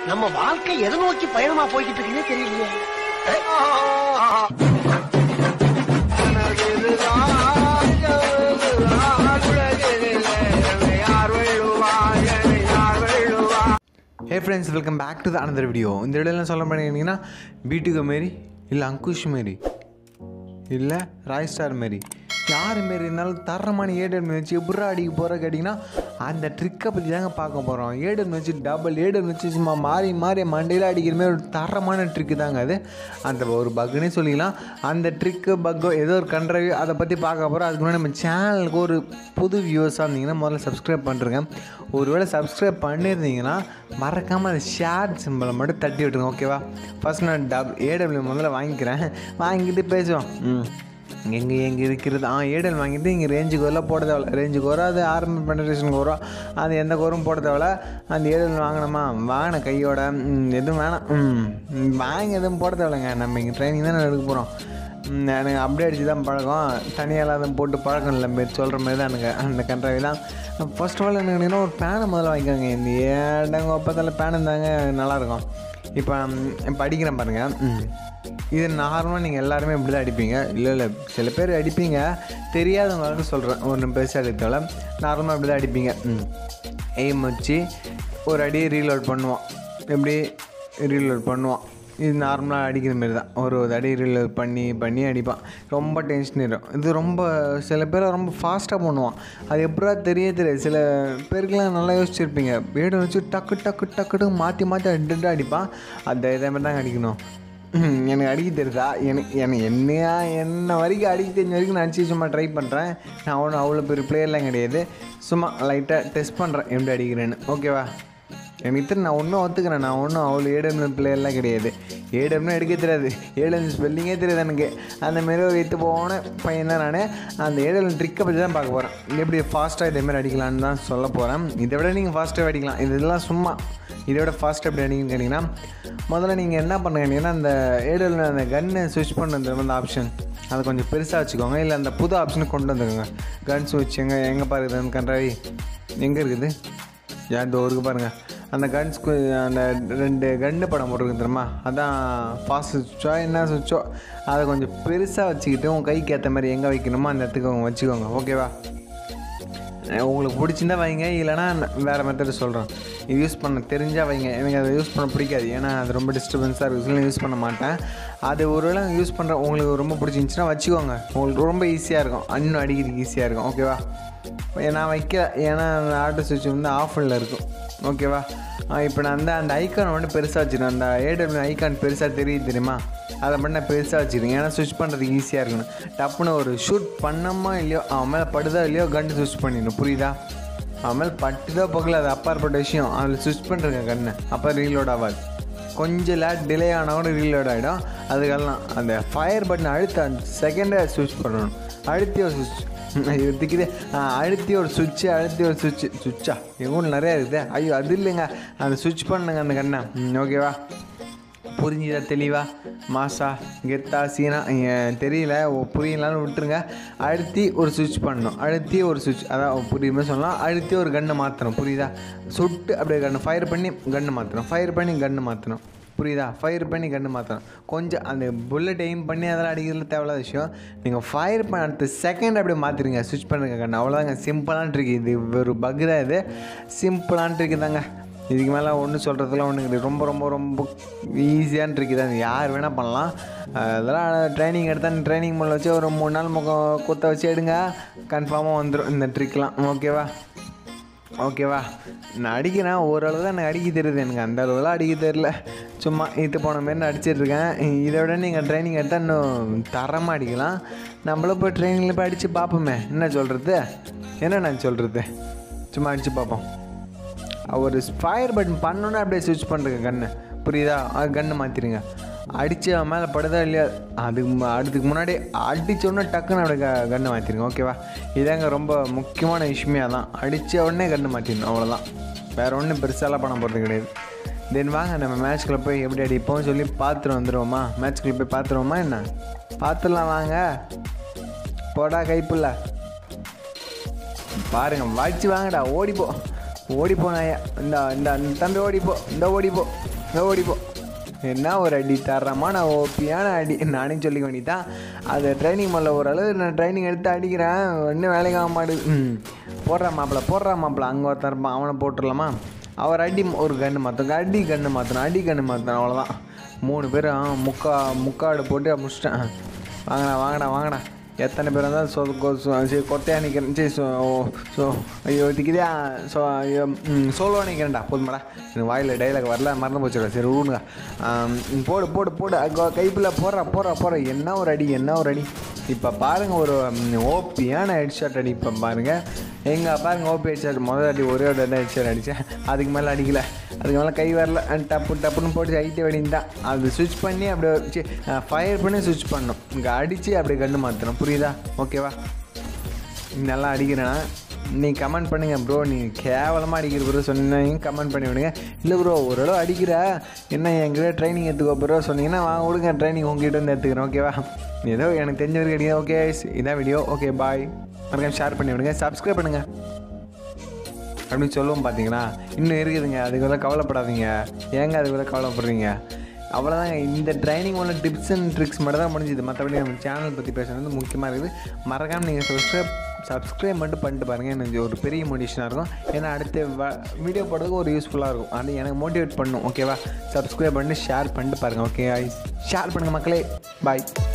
நம்ம வாழ்க்கை எதை நோக்கி பயணமா போய்கிட்டு இருக்குன்னே தெரியலையே hey friends welcome back to the another video இந்த வீடியோலாம் சொல்ல பண்ணிங்கன்னா பீட்டுக்கு மாரி இல்லை அங்குஷ் மாரி இல்லை ராய் ஸ்டார் மாரி யார் மாரி இருந்தாலும் தரமான ஏடன் வச்சு எப்படா அடிக்க போகிற கேட்டிங்கன்னா அந்த ட்ரிக்கை பற்றி தாங்க பார்க்க போகிறோம் ஏடன் வச்சு டபுள் ஏடன் வச்சு சும்மா மாறி மாறி மண்டையில் அடிக்கிற மாதிரி ஒரு தரமான ட்ரிக்கு தாங்க அது அந்த ஒரு பக்குன்னே சொல்லிக்கலாம் அந்த ட்ரிக்கு பக்கோ ஏதோ ஒரு கண்ட்ரவி அதை பற்றி பார்க்க போகிறோம் அதுக்கு முன்னாடி நம்ம சேனலுக்கு ஒரு புது வியூவர்ஸாக இருந்தீங்கன்னா முதல்ல சப்ஸ்கிரைப் பண்ணுறேங்க ஒருவேளை சப்ஸ்கிரைப் பண்ணியிருந்தீங்கன்னா மறக்காமல் அந்த ஷேர் சிம்பிளை மட்டும் தட்டி விட்டுருங்க ஓகேவா ஃபஸ்ட் நான் டப் ஏடபிள்யூ முதல்ல வாங்கிக்கிறேன் வாங்கிட்டு பேசுவோம் ம் எங்கே எங்கே இருக்கிறது ஆ ஏடல் வாங்கிட்டு இங்கே ரேஞ்சுக்கு வரல போட தேவையில்ல ரேஞ்சுக்கு வரும் அது ஆர்மி பெனட்ரேஷனுக்கு வரும் அது எந்த கோரும் போட தேவையில்ல அந்த ஏடல் வாங்கினோமா வாங்கின கையோட ம், எதுவும் வேணாம் ம், வாங்கி எதுவும் போட தேவையில்லைங்க நம்ம இங்கே ட்ரைனிங் தான் எடுக்க போகிறோம் எனக்கு அப்படியே அடிச்சு தான் பழக்கம் தனியாலாம் எதுவும் போட்டு பழக்கம் இல்லை மாரி சொல்கிற மாதிரி தான் எனக்கு அந்த கன்றாவி தான் ஃபர்ஸ்ட் ஆஃப் ஆல் என்ன கேட்டிங்கன்னா ஒரு பேனை முதல்ல வாங்கிக்கோங்க இந்த ஏடங்க ஒப்பத்தில் பேன் இருந்தாங்க நல்லாயிருக்கும் இப்போ இப்போ அடிக்கிறேன் பாருங்கள் ம் இது நார்மலாக நீங்கள் எல்லாருமே இப்படி தான் அடிப்பீங்க இல்லை இல்லை சில பேர் அடிப்பீங்க தெரியாதவங்களுக்கு சொல்கிறேன் ஒன்று பெருசாக அடித்தால நார்மலாக இப்படி தான் அடிப்பீங்க ம் எய்ம் வச்சு ஒரு அடி ரீலோட் பண்ணுவோம் எப்படி ரீலோட் பண்ணுவோம் இது நார்மலாக அடிக்கிற மாரி தான் ஒரு ஒரு அடி ரீலோட் பண்ணி பண்ணி அடிப்பான் ரொம்ப டென்ஷன் ஆயிடும் இது ரொம்ப சில பேர் ரொம்ப ஃபாஸ்ட்டாக பண்ணுவான் அது எப்படா தெரிய தெரியாது சில பேருக்குலாம் நல்லா யோசிச்சிருப்பீங்க வீடு வச்சு டக்கு டக்கு டக்குன்னு மாற்றி மாற்றி அடிட்டு அடிப்பான் அந்த இதே மாதிரி தாங்க அடிக்கணும் ம், எனக்கு அடிக்க தெரியுதா எனக்கு எனக்கு என்னையா என்ன வரைக்கும் அடிக்க தெரிஞ்ச வரைக்கும் நான் அடிச்சு சும்மா ட்ரை பண்ணுறேன் நான் ஒன்றும் அவ்வளோ பெரிய பிளேயர்லாம் கிடையாது சும்மா லைட்டாக டெஸ்ட் பண்ணுறேன் எப்படி அடிக்கிறேன்னு ஓகேவா எனக்கு தெரியும் நான் ஒன்றும் ஒத்துக்கிறேன் நான் ஒன்றும் அவ்வளோ ஏடம்னு பிளேயர்லாம் கிடையாது ஏடம்னு எடுக்க தெரியாது ஏடம் ஸ்பெல்லிங்கே தெரியாது எனக்கு அந்த மாதிரி ஒரு எத்து போன பையன் தான் நான் அந்த ஏடம் ட்ரிக்கை பற்றி தான் பார்க்க போகிறேன் எப்படி ஃபாஸ்ட்டாக இதேமாதிரி அடிக்கலான்னு தான் சொல்ல போகிறேன் இதை விட நீங்கள் ஃபாஸ்ட்டாக அடிக்கலாம் இதெல்லாம் சும்மா இதை விட ஃபாஸ்ட்டாக எப்படி அடிக்கணும்னு கேட்டிங்கன்னா முதல்ல நீங்கள் என்ன பண்ணுங்கன்னா அந்த ஏடலில் அந்த கன்னை ஸ்விட்ச் பண்ணது அந்த ஆப்ஷன் அதை கொஞ்சம் பெருசாக வச்சுக்கோங்க இல்லை அந்த புது ஆப்ஷனுக்கு கொண்டு வந்துக்கோங்க கன் ஸ்விட்ச் எங்கே எங்கே பாருக்குது அந்த கன்றாவி எங்கே இருக்குது ஏன் டோருக்கு பாருங்கள் அந்த கன் அந்த ரெண்டு கன்று படம் போட்டிருக்கு தெரியுமா அதான் ஃபாஸ்ட் சுவிட்சோ என்ன சுவிட்சோ அதை கொஞ்சம் பெருசாக வச்சுக்கிட்டு உங்கள் கைக்கு ஏற்ற மாதிரி எங்கே வைக்கணுமோ அந்த இடத்துக்கு அவங்க வச்சுக்கோங்க ஓகேவா அஹ் உங்களுக்கு பிடிச்சிருந்தா வைங்க இல்லைனா வேறு மெத்தட் சொல்கிறேன் இது யூஸ் பண்ண தெரிஞ்சால் வைங்க எனக்கு அதை யூஸ் பண்ண பிடிக்காது ஏன்னா அது ரொம்ப டிஸ்டர்பன்ஸாக இருக்குது சொல்லி யூஸ் பண்ண மாட்டேன் அது ஒருவேளை யூஸ் பண்ணுற உங்களுக்கு ரொம்ப பிடிச்சிருந்துச்சின்னா வச்சுக்கோங்க உங்களுக்கு ரொம்ப ஈஸியாக இருக்கும் இன்னும் அடிக்கிறதுக்கு ஈஸியாக இருக்கும் ஓகேவா நான் வைக்கல ஏன்னா ஆட்டோ சுவிட்ச் வந்து ஆஃபில் இருக்கும் ஓகேவா இப்போ நான் அந்த அந்த ஐக்கானை மட்டும் பெருசாக வச்சுருக்கேன் அந்த ஏடபிள்யூ ஐக்கான் பெருசாக தெரியுது தெரியுமா அதை மட்டும் நான் பெருசாக வச்சுருக்கேன் ஏன்னா ஸ்விட்ச் பண்ணுறதுக்கு ஈஸியாக இருக்கணும் டப்புன்னு ஒரு ஷூட் பண்ணமா இல்லையோ அவன் மேலே படுதா இல்லையோ கன்று ஸ்விட்ச் பண்ணிடணும் புரியுதா அவன் மேலே பட்டுதோ பக்கல அது அப்பாற்பட்ட விஷயம் அதில் ஸ்விட்ச் பண்ணுறேங்க கண்ணை அப்போ ரீலோட் ஆகாது கொஞ்சம் லேட் டிலே ஆனால் கூட ரீலோட் ஆகிடும் அதுக்கெல்லாம் அந்த ஃபயர் பட்டன் அழுத்த செகண்டை ஸ்விட்ச் பண்ணணும் அழுத்தி ஒரு சுவிட்ச் இதுக்குதே அழுத்தி ஒரு சுவிட்சு அழுத்தி ஒரு சுவிட்சு சுவிட்சா எவ்வளோ நிறையா இருக்குது ஐயோ அது இல்லைங்க அந்த சுவிட்ச் பண்ணுங்க அந்த கண்ணை ம், ஓகேவா புரிஞ்சுதா தெளிவா மாசா கெத்தா சீனா ஏன் தெரியல ஓ, புரியலான்னு விட்டுருங்க அழுத்தி ஒரு சுவிட்ச் பண்ணணும் அழுத்தி ஒரு சுவிட்ச் அதான் புரியுமே சொல்லலாம் அழுத்தி ஒரு கன்னை மாற்றணும் புரியுதா சுட்டு அப்படியே கன்று ஃபயர் பண்ணி கன்று மாற்றணும் ஃபயர் பண்ணி கன்று மாற்றணும் புரியுதா ஃபயர் பண்ணி கன்று மாற்றணும் கொஞ்சம் அந்த புல்லட் எய்ம் பண்ணி அதெல்லாம் அடிக்கிறதுல தேவையில்லாத விஷயம் நீங்கள் ஃபயர் பண்ண அடுத்த செகண்ட் அப்படியே மாற்றிடுங்க ஸ்விட்ச் பண்ணுங்க கண்ணு அவ்வளோதாங்க சிம்பிளான ட்ரிக் இது ஒரு பக் தான் இது சிம்பிளான ட்ரிக் தாங்க இதுக்கு மேலே ஒன்றும் சொல்கிறதுலாம் ஒன்றும் கிடையாது ரொம்ப ரொம்ப ரொம்ப ஈஸியான ட்ரிக் தான் இது யார் வேணால் பண்ணலாம் அதெல்லாம் ட்ரைனிங் எடுத்தால் ட்ரைனிங் மூலம் வச்சு ஒரு மூணு நாள் முகம் குத்த வச்சு எடுங்க கன்ஃபார்மாக வந்துடும் இந்த ட்ரிக்லாம் ஓகேவா ஓகேவா நான் அடிக்கிறேன் ஓரளவு தான் எனக்கு அடிக்க தெரியுது எனக்கு அந்த அளவுலாம் அடிக்க தெரில சும்மா இது போன மாரி நான் அடிச்சிட்டு இருக்கேன் இதை விட நீங்கள் ட்ரைனிங் எடுத்தால் இன்னும் தரமாக அடிக்கலாம் நம்மளும் போய் ட்ரைனிங்கில் போய் அடித்து பார்ப்போமே என்ன சொல்கிறது என்ன நான் சொல்கிறது சும்மா அடித்து பார்ப்போம் ஒரு ஃபயர் பட்டன் பண்ணோன்னே அப்படியே ஸ்விட்ச் பண்ணுறேங்க கண்ணு புரியுதா கண்ணு மாற்றிடுங்க அடித்து அவன் மேலே படுதா இல்லையா அதுக்கு மு- அதுக்கு முன்னாடி அடித்தோடனே டக்குன்னு அப்படியே க கண்ணை மாற்றிடுங்க ஓகேவா இதாங்க ரொம்ப முக்கியமான விஷயமே அதான் அடித்த உடனே கண்ணு மாற்றிடணும் அவ்வளோதான் வேறு ஒன்றும் பெருசாலாம் பண்ண போகிறது கிடையாது தென் வாங்க நம்ம மேட்ச்குள்ளே போய் எப்படி அடிப்போம் சொல்லி பார்த்துட்டு வந்துடுவோமா மேட்ச்குள்ளே போய் பார்த்துருவோமா என்ன பார்த்துடலாம் வாங்க போடா கைப்புள்ள பாருங்க வச்சு வாங்கடா ஓடிப்போ ஓடிப்போ நாயா இந்த இந்த இந்த தம்பி ஓடிப்போ இந்த ஓடிப்போ ஓடிப்போ என்ன ஒரு அடி தரமான ஓப்பியான அடி நானே சொல்லிக்க வேண்டியதான் அது ட்ரைனிங் பண்ணல ஓரளவு நான் ட்ரைனிங் எடுத்து அடிக்கிறேன் இன்னும் வேலைக்கு ஆக மாட்டேது ம் போடுறா மாப்பிள்ள போடுறா மாப்பிள்ள அங்கே ஒருத்தன் இருப்பான் அவனை போட்டுடலாமா அவர் அடி ஒரு கன்று மாற்றணும் அடி கன்று மாற்றணும் அடி கன்று மாற்றணும் அவ்வளோதான் மூணு பேர் முக்கா முக்காடு போட்டு முடிச்சிட்டேன் வாங்கடா வாங்கடா வாங்கடா எத்தனை பேர் இருந்தால் சொ கொ- சொ- சரி கொத்தையாக நிற்கிறேன் சரி ஸோ ஸோ ஐயோ திக்கிதா ஸோ ஐயோ சோலோவாக நிற்கிறேன்டா போதுமாடா எனக்கு வாயில் டைலாக் வரல மறந்து போச்சுடா சரி விடுங்க ஆம், போடு போடு போடு அங்க கைப்பில் போடுறா போடுறா போடுற என்ன ஒரு அடி என்ன ஒரு அடி இப்போ பாருங்கள் ஒரு ஓப்பியான ஹெட் ஷாட் அடி இப்போ பாருங்கள் எங்கே பாருங்கள் ஓபி ஹெட் ஷாட் முதல் அடி ஒரே ஒரு ஹெட் ஷாட் அடித்தேன் அதுக்கு மேலே அடிக்கல அதுக்கு மேலே கை வரல அஹ் டப்பு டப்புன்னு போட்டு ஹைட்டு வெடின்னு தான் அது சுவிட்ச் பண்ணி அப்படியே ஃபயர் பண்ணி சுவிட்ச் பண்ணணும் இங்கே அடித்து அப்படியே கண்ணு மாற்றணும் புரியுதா ஓகேவா நல்லா அடிக்கிறேன்னா நீ கமெண்ட் பண்ணுங்க ப்ரோ நீ கேவலமாக அடிக்கிற ப்ரோ சொன்னீங்க கமெண்ட் பண்ணி விடுங்க இல்லை ப்ரோ ஓரளவு அடிக்கிற என்ன என்கிட்ட ட்ரைனிங் எடுத்துக்கோ ப்ரோ சொன்னீங்கன்னா வாங்க விடுங்க ட்ரைனிங் உங்ககிட்ட வந்து எடுத்துக்கிறேன் ஓகேவா ஏதோ எனக்கு தெரிஞ்ச வரைக்கும் அடிங்க ஓகே இதான் வீடியோ ஓகே பாய் மறக்காம ஷேர் பண்ணி விடுங்க சப்ஸ்கிரைப் பண்ணுங்கள் அப்படின்னு சொல்லுவோம் பார்த்தீங்களா இன்னும் இருக்குதுங்க அதுக்குள்ள கவலைப்படாதீங்க ஏங்க அதுக்குள்ள கவலைப்படுறீங்க அவ்வளோதாங்க இந்த ட்ரைனிங் உள்ள டிப்ஸ் அண்ட் ட்ரிக்ஸ் மட்டும் தான் முடிஞ்சுது மற்றபடி நம்ம சேனல் பற்றி பேசுறது வந்து முக்கியமாக இருக்குது மறக்காமல் நீங்கள் சப்ஸ்கிரைப் சப்ஸ்கிரைப் மட்டும் பண்ணிட்டு பாருங்கள் எனக்கு ஒரு பெரிய மோட்டிவேஷனாக இருக்கும் ஏன்னா அடுத்த வீடியோ போடுறதுக்கு ஒரு யூஸ்ஃபுல்லாக இருக்கும் அது எனக்கு மோட்டிவேட் பண்ணும் ஓகேவா சப்ஸ்கிரைப் பண்ணி ஷேர் பண்ணிட்டு பாருங்கள் ஓகே ஷேர் பண்ணுங்கள் மக்களே பாய்